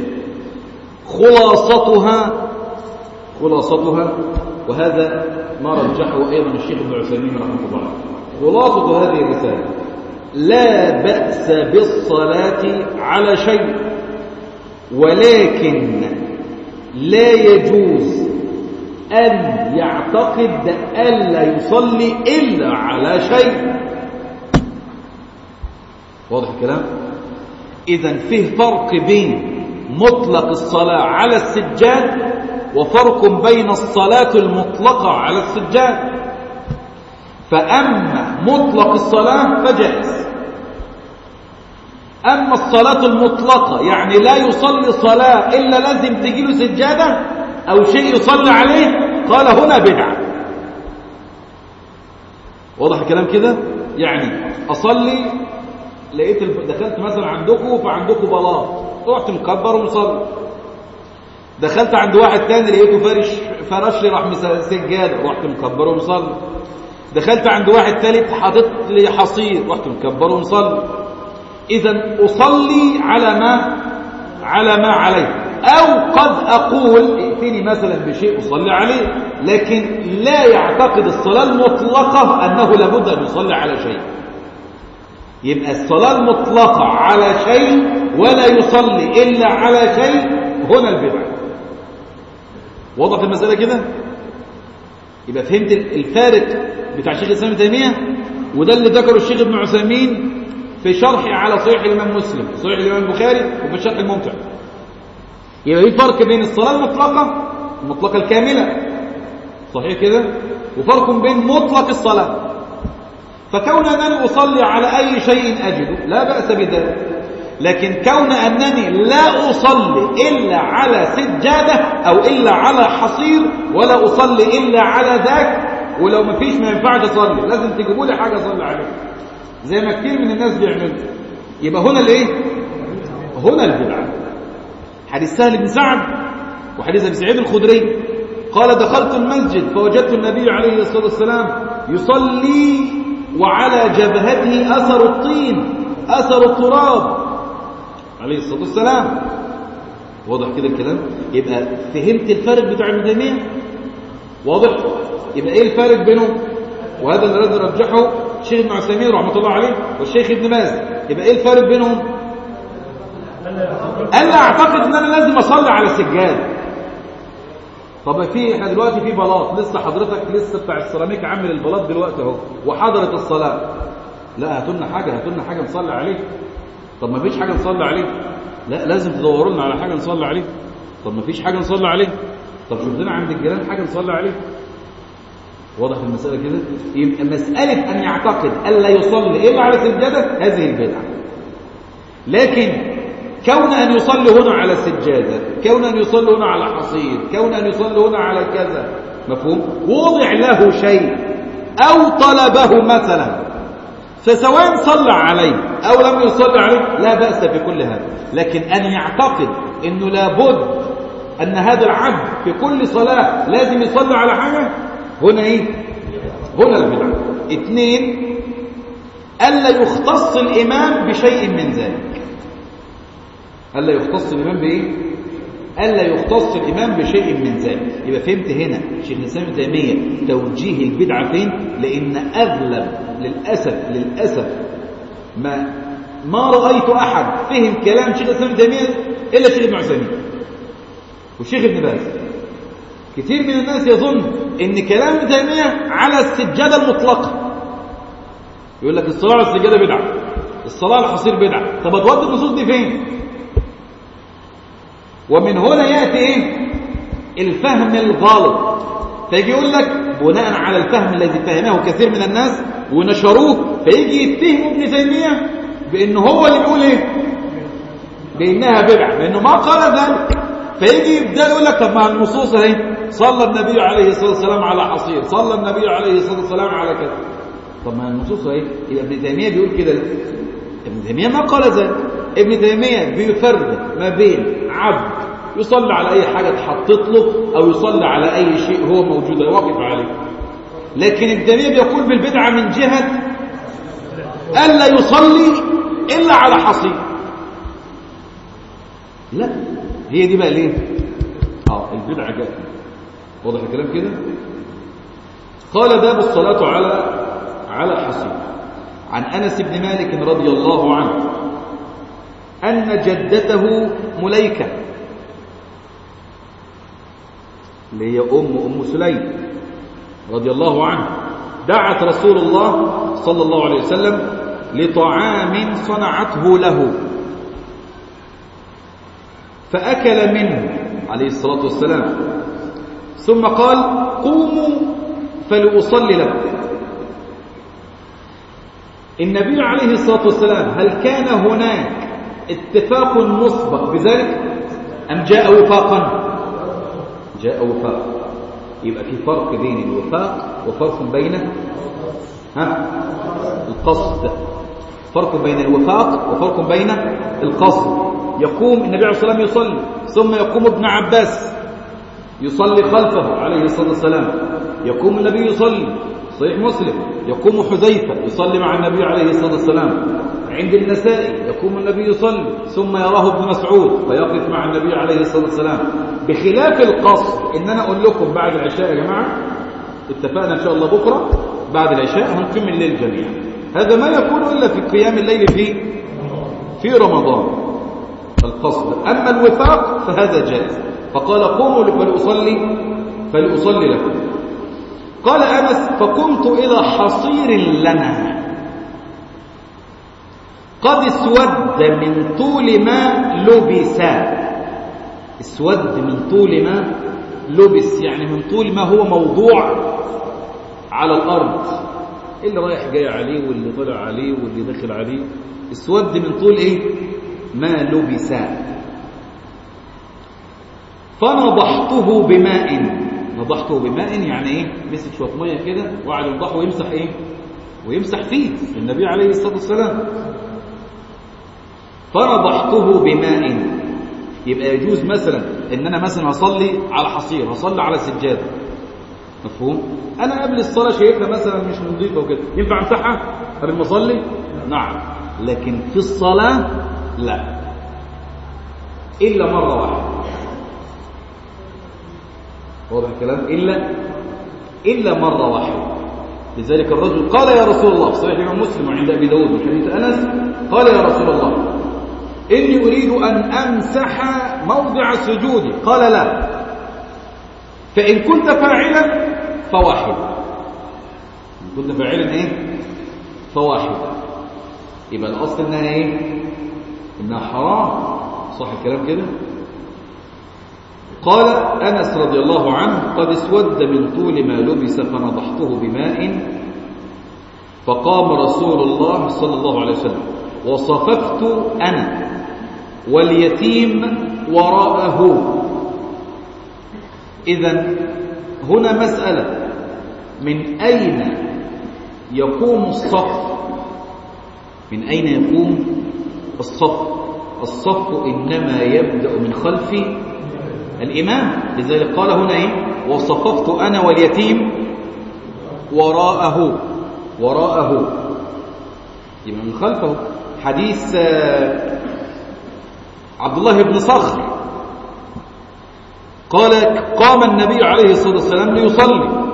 خلاصتها خلاصتها وهذا ما رجحه أيضا الشيخ ابن عثيمين رحمه الله خلاصة هذه الرسالة لا بأس بالصلاة على شيء ولكن لا يجوز أن يعتقد ألا يصلي إلا على شيء واضح الكلام إذا فيه فرق بين مطلق الصلاة على السجاد وفرق بين الصلاة المطلقة على السجاد فأما مطلق الصلاة فجائز أما الصلاة المطلقة يعني لا يصلي صلاة إلا لازم تجيله سجادة أو شيء يصلي عليه قال هنا بدعة واضح الكلام كده يعني أصلي لقيت دخلت مثلا عندكم فعندكم بلاط رحت مكبر ومصلي دخلت عند واحد تاني لقيته فرش فرش لي راح سجاده رحت مكبر ومصلي دخلت عند واحد ثالث حاطط لي حصير رحت مكبر ومصلي اذا اصلي على ما على ما عليه او قد اقول ائتني مثلا بشيء اصلي عليه لكن لا يعتقد الصلاه المطلقه انه لابد ان يصلي على شيء يبقى الصلاه المطلقه على شيء ولا يصلي الا على شيء هنا البدعه وضح المساله كده يبقى فهمت الفارق بتاع شيخ الاسلام ابن تيميه وده اللي ذكره الشيخ ابن عثيمين في شرحه على صحيح الامام مسلم صحيح الامام البخاري وفي الشرح الممتع يبقى في فرق بين الصلاه المطلقه المطلقه الكامله صحيح كده وفرق بين مطلق الصلاه فكون انني اصلي على اي شيء اجده لا باس بذلك لكن كون انني لا اصلي الا على سجاده او الا على حصير ولا اصلي الا على ذاك ولو ما فيش ما ينفعش اصلي لازم تجيبوا لي حاجه اصلي عليها زي ما كتير من الناس بيعملوا يبقى هنا الايه هنا البدعه حديث سهل بن سعد وحديث ابي سعيد الخدري قال دخلت المسجد فوجدت النبي عليه الصلاه والسلام يصلي وعلى جبهته اثر الطين اثر التراب عليه الصلاه والسلام واضح كده الكلام يبقى فهمت الفرق بتاع ابن تيميه واضح يبقى ايه الفارق بينهم وهذا الذي رجحه الشيخ ابن عثيمين رحمه الله عليه والشيخ ابن باز يبقى ايه الفارق بينهم انا اعتقد ان انا لازم اصلي على السجاد طب في احنا دلوقتي في بلاط لسه حضرتك لسه بتاع السيراميك عامل البلاط دلوقتي اهو وحضرت الصلاه لا هاتوا لنا حاجه هاتوا لنا حاجه نصلي عليه طب ما فيش حاجه نصلي عليه لا لازم تدوروا لنا على حاجه نصلي عليه طب ما فيش حاجه نصلي عليه طب شوف لنا عند الجيران حاجه نصلي عليه واضح المسألة كده يبقى مسألة أن يعتقد ألا يصلي إلا على سجادة هذه البدعة لكن كون أن يصلي هنا على سجادة كون أن يصلي هنا على حصير كون أن يصلي هنا على كذا مفهوم وضع له شيء أو طلبه مثلا فسواء صلى عليه أو لم يصلي عليه لا بأس بكل هذا لكن أن يعتقد أنه لابد أن هذا العبد في كل صلاة لازم يصلي على حاجة هنا ايه هنا البدعة اثنين ألا يختص الإمام بشيء من ذلك ألا يختص الإمام بإيه ألا يختص الإمام بشيء من ذلك يبقى فهمت هنا شيخ الإسلام ابن تيمية توجيه البدعة فين لأن أغلب للأسف للأسف ما ما رأيت أحد فهم كلام شيخ الإسلام ابن تيمية إلا شيخ ابن عثيمين والشيخ ابن باز كثير من الناس يظن ان كلام ابن تيميه على السجاده المطلقه يقول لك الصلاه على السجاده بدعه الصلاه على الحصير بدعه طب هتودي النصوص دي فين ومن هنا ياتي ايه الفهم الغالط فيجي يقول لك بناء على الفهم الذي فهمه كثير من الناس ونشروه فيجي يتهم ابن تيميه بان هو اللي بيقول ايه بانها بدعه لانه ما قال ذلك فيجي يبدا يقول لك طب ما النصوص اهي صلى النبي عليه الصلاه والسلام على حصير صلى النبي عليه الصلاه والسلام على كذا طب ما النصوص ايه يبقى ابن تيميه بيقول كده ابن تيميه ما قال ذلك ابن تيميه بيفرق ما بين عبد يصلي على اي حاجه اتحطت له او يصلي على اي شيء هو موجود واقف عليه لكن ابن تيميه بيقول بالبدعه من جهه الا يصلي الا على حصير لا هي دي بقى ليه اه البدعه جت واضح الكلام كده قال باب الصلاه على على حصير عن انس بن مالك رضي الله عنه ان جدته مليكه اللي هي ام ام سليم رضي الله عنه دعت رسول الله صلى الله عليه وسلم لطعام صنعته له فأكل منه عليه الصلاة والسلام ثم قال قوموا فلأصلي لكم النبي عليه الصلاة والسلام هل كان هناك اتفاق مسبق بذلك أم جاء وفاقا جاء وفاق يبقى في فرق بين الوفاق وفرق بين ها القصد فرق بين الوفاق وفرق بين القصد يقوم النبي عليه الصلاة والسلام يصلي ثم يقوم ابن عباس يصلي خلفه عليه الصلاة والسلام يقوم النبي يصلي صحيح مسلم يقوم حذيفة يصلي مع النبي عليه الصلاة والسلام عند النسائي يقوم النبي يصلي ثم يراه ابن مسعود فيقف مع النبي عليه الصلاة والسلام بخلاف القصر إن أنا أقول لكم بعد العشاء يا جماعة اتفقنا إن شاء الله بكرة بعد العشاء هنقيم الليل جميعا هذا ما يكون إلا في قيام الليل في في رمضان القصد أما الوفاق فهذا جائز فقال قوموا فلأصلي فلأصلي لكم قال أنس فقمت إلى حصير لنا قد اسود من طول ما لبس اسود من طول ما لبس يعني من طول ما هو موضوع على الأرض اللي رايح جاي عليه واللي طلع عليه واللي دخل عليه اسود من طول ايه ما لبس فنضحته بماء نضحته بماء يعني ايه مسك شويه ميه كده وقعد ينضحه ويمسح ايه ويمسح فيه النبي عليه الصلاه والسلام فنضحته بماء يبقى يجوز مثلا ان انا مثلا اصلي على حصير اصلي على سجاده مفهوم انا قبل الصلاه شايفها مثلا مش نظيفه وكده ينفع امسحها قبل ما اصلي نعم لكن في الصلاه لا الا مره واحده واضح الكلام الا الا مره واحده لذلك الرجل قال يا رسول الله في صحيح الامام مسلم وعند ابي داود من حديث انس قال يا رسول الله اني اريد ان امسح موضع سجودي قال لا فان كنت فاعلا فواحد ان كنت فاعلا ايه فواحد يبقى الاصل انها ايه انها حرام صح الكلام كده قال أنس رضي الله عنه قد اسود من طول ما لبس فنضحته بماء فقام رسول الله صلى الله عليه وسلم وصففت أنا واليتيم وراءه إذا هنا مسألة من أين يقوم الصف من أين يقوم الصف الصف إنما يبدأ من خلف الإمام لذلك قال هنا إيه وصففت أنا واليتيم وراءه وراءه يبقى من خلفه حديث عبد الله بن صخر قال قام النبي عليه الصلاة والسلام ليصلي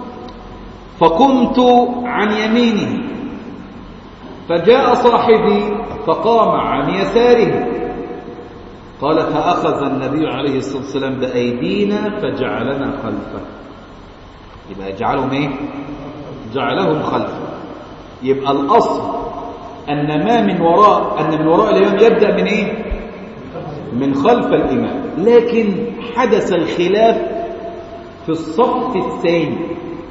فقمت عن يمينه فجاء صاحبي فقام عن يساره قال فأخذ النبي عليه الصلاة والسلام بأيدينا فجعلنا خلفه يبقى جعلهم ايه جعلهم خلفه يبقى الأصل أن ما من وراء أن من وراء الإمام يبدأ من ايه من خلف الإمام لكن حدث الخلاف في الصف الثاني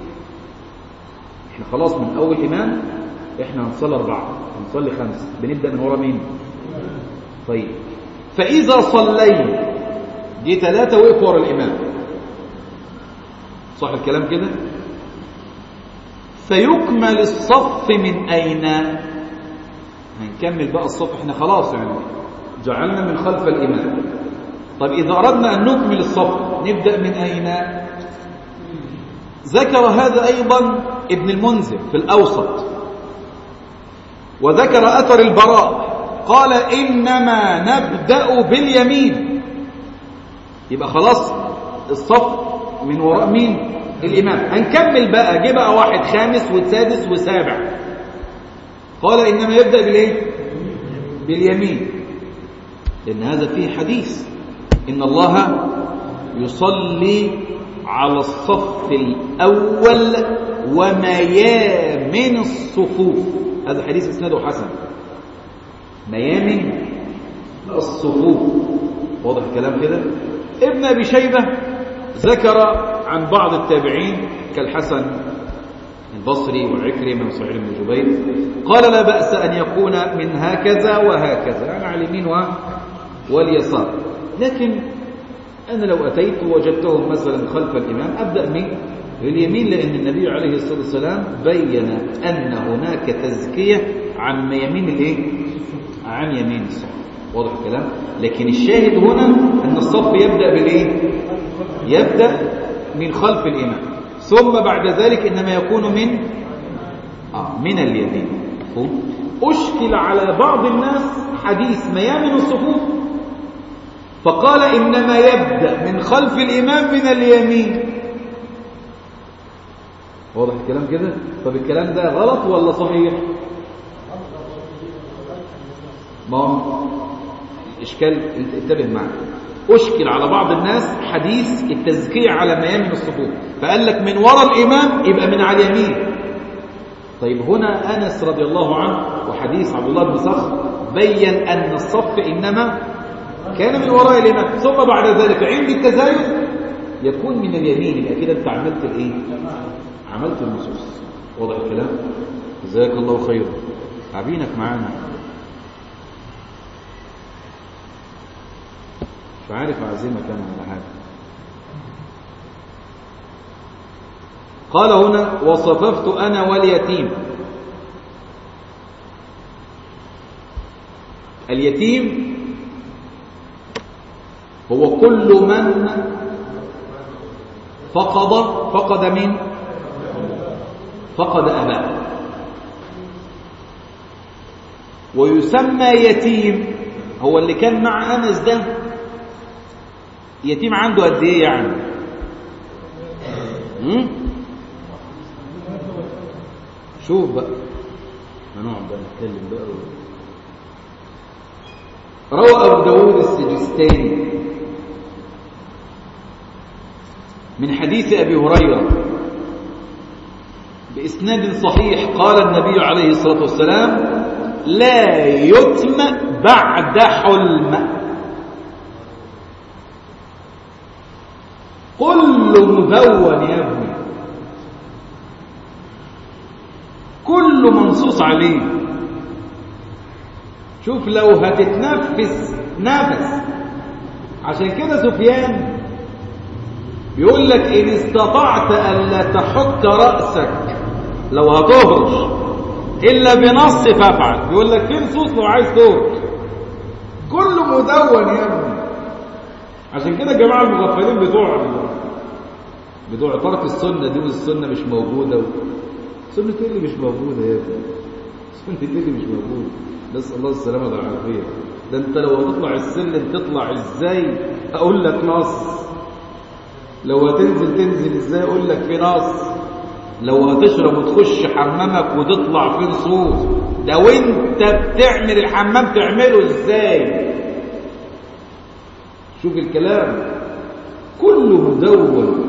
احنا خلاص من أول إمام احنا هنصلي أربعة هنصلي خمسة بنبدأ من وراء مين طيب فإذا صلينا جه ثلاثة وقفوا ورا الإمام صح الكلام كده فيكمل الصف من أين هنكمل بقى الصف احنا خلاص يعني جعلنا من خلف الإمام طب إذا أردنا أن نكمل الصف نبدأ من أين ذكر هذا أيضا ابن المنذر في الأوسط وذكر أثر البراء قال إنما نبدأ باليمين يبقى خلاص الصف من وراء مين الإمام هنكمل بقى جه بقى واحد خامس وسادس وسابع قال إنما يبدأ بالإيه باليمين لأن هذا فيه حديث إن الله يصلي على الصف الأول وميامن الصفوف هذا حديث اسناده حسن ميامن الصفوف واضح الكلام كده ابن أبي شيبة ذكر عن بعض التابعين كالحسن البصري وعكرمة وسعيد بن جبير قال لا بأس أن يكون من هكذا وهكذا يعني على اليمين واليسار لكن أنا لو أتيت وجدتهم مثلا خلف الإمام أبدأ من اليمين لأن النبي عليه الصلاة والسلام بين أن هناك تزكية عن يمين الإيه؟ عن يمين الصف واضح الكلام لكن الشاهد هنا أن الصف يبدأ بالإيه يبدأ من خلف الإمام ثم بعد ذلك إنما يكون من آه من اليمين أشكل على بعض الناس حديث ميامن الصفوف فقال إنما يبدأ من خلف الإمام من اليمين واضح الكلام كده طب الكلام ده غلط ولا صحيح ما هو إشكال انتبه معي أشكل على بعض الناس حديث التزكية على ميامن الصفوف فقال لك من وراء الإمام يبقى من على اليمين طيب هنا أنس رضي الله عنه وحديث عبد الله بن صخر بين أن الصف إنما كان من وراء الإمام ثم بعد ذلك عند التزايد يكون من اليمين يبقى كده أنت عملت الإيه؟ عملت النصوص واضح الكلام؟ جزاك الله خيرا عبينك معانا مش عارف أعزمك أنا على حاجة قال هنا وصففت أنا واليتيم اليتيم هو كل من فقد فقد من فقد أباه ويسمى يتيم هو اللي كان مع أنس ده يتيم عنده قد ايه يعني هم؟ شوف بقى هنقعد بقى نتكلم بقى روى ابو داود السجستاني من حديث ابي هريره باسناد صحيح قال النبي عليه الصلاه والسلام لا يتم بعد حلم كل مدون يا ابني كل منصوص عليه شوف لو هتتنفس نفس عشان كده سفيان يقول لك إن استطعت ألا تحك رأسك لو هتهرش إلا بنص فافعل يقول لك في نصوص لو عايز تهرش كل مدون يا ابني عشان كده الجماعة المغفلين بتوع بتوع ترك السنة دي والسنة مش موجودة و... سنة ايه اللي مش موجودة يا ابني سنة ايه اللي مش موجودة نسأل الله السلامة والعافية ده انت لو هتطلع السلم تطلع ازاي اقول لك نص لو هتنزل تنزل ازاي اقول لك في نص لو هتشرب وتخش حمامك وتطلع في نصوص ده وانت بتعمل الحمام تعمله ازاي شوف الكلام كله مدون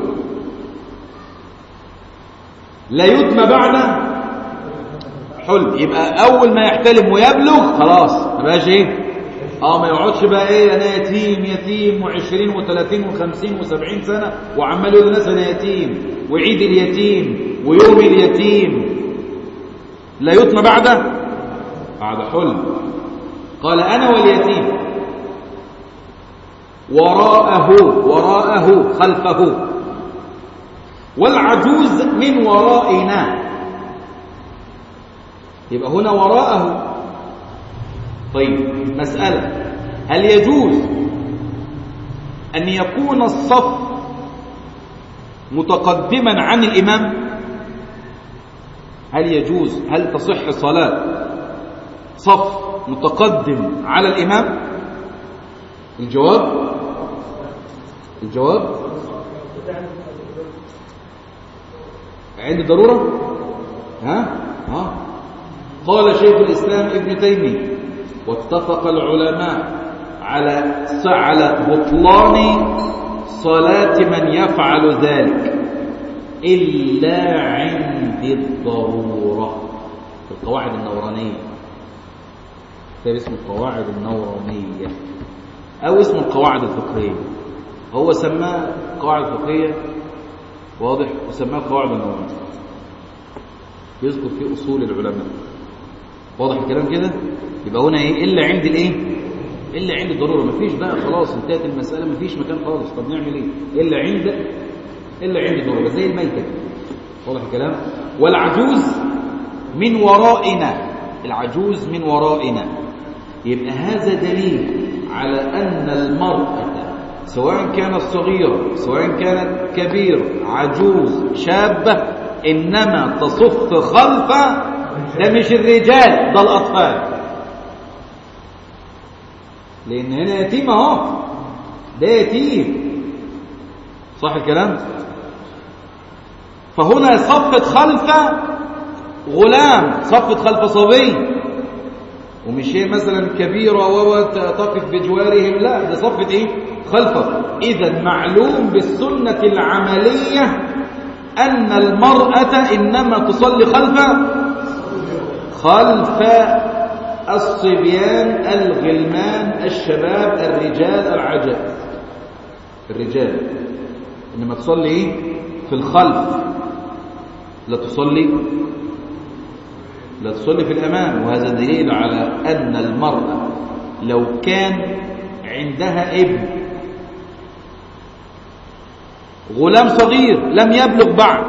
لا يتم بعد حلم يبقى اول ما يحتلم ويبلغ خلاص ما بقاش ايه اه ما يقعدش بقى ايه انا يتيم يتيم و20 و30 و50 و70 سنه وعمال يقول للناس انا يتيم وعيد اليتيم ويوم اليتيم لا يتم بعده بعد حلم قال انا واليتيم وراءه وراءه خلفه والعجوز من ورائنا يبقى هنا وراءه طيب مسألة هل يجوز أن يكون الصف متقدما عن الإمام هل يجوز هل تصح صلاة صف متقدم على الإمام الجواب الجواب عند ضرورة ها ها قال شيخ الإسلام ابن تيمية واتفق العلماء على على بطلان صلاة من يفعل ذلك إلا عند الضرورة في القواعد النورانية كتاب اسمه القواعد النورانية أو اسمه القواعد الفقهية هو سماه قواعد فقهية واضح وسماه قواعد النورانية يذكر فيه أصول العلماء واضح الكلام كده يبقى هنا ايه الا عند الايه الا عند الضروره مفيش بقى خلاص انتهت المساله مفيش مكان خالص طب نعمل ايه الا عند الا عند الضروره زي الميته واضح الكلام والعجوز من ورائنا العجوز من ورائنا يبقى هذا دليل على ان المراه سواء كانت صغيره سواء كانت كبيره عجوز شابه انما تصف خلف ده مش الرجال ده الاطفال لان هنا يتيم اهو ده يتيم صح الكلام فهنا صفت خلف غلام صفت خلف صبي ومش هي مثلا كبيرة وتقف بجوارهم لا ده صفت ايه خلفه اذا معلوم بالسنة العملية ان المرأة انما تصلي خلف خلف الصبيان الغلمان الشباب الرجال العجائز الرجال انما تصلي ايه في الخلف لا تصلي لا تصلي في الامام وهذا دليل على ان المراه لو كان عندها ابن غلام صغير لم يبلغ بعد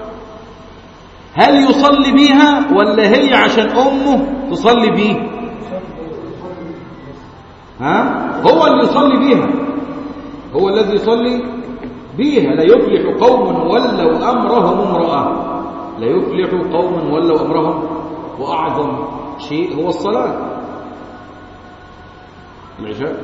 هل يصلي بيها ولا هي عشان امه تصلي بيه ها هو اللي يصلي بيها هو الذي يصلي بيها لا يفلح قوم ولوا امرهم امراه لا يفلح قوم ولوا امرهم واعظم شيء هو الصلاه العشاء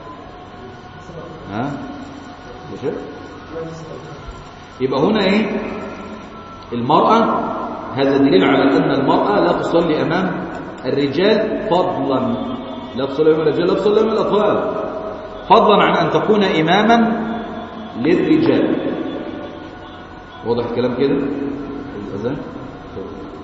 ها العشاء يبقى هنا ايه المراه هذا دليل على ان المراه لا تصلي امام الرجال فضلا لا تصلي امام الرجال لا تصلي امام الاطفال فضلا عن ان تكون اماما للرجال واضح الكلام كده الاذان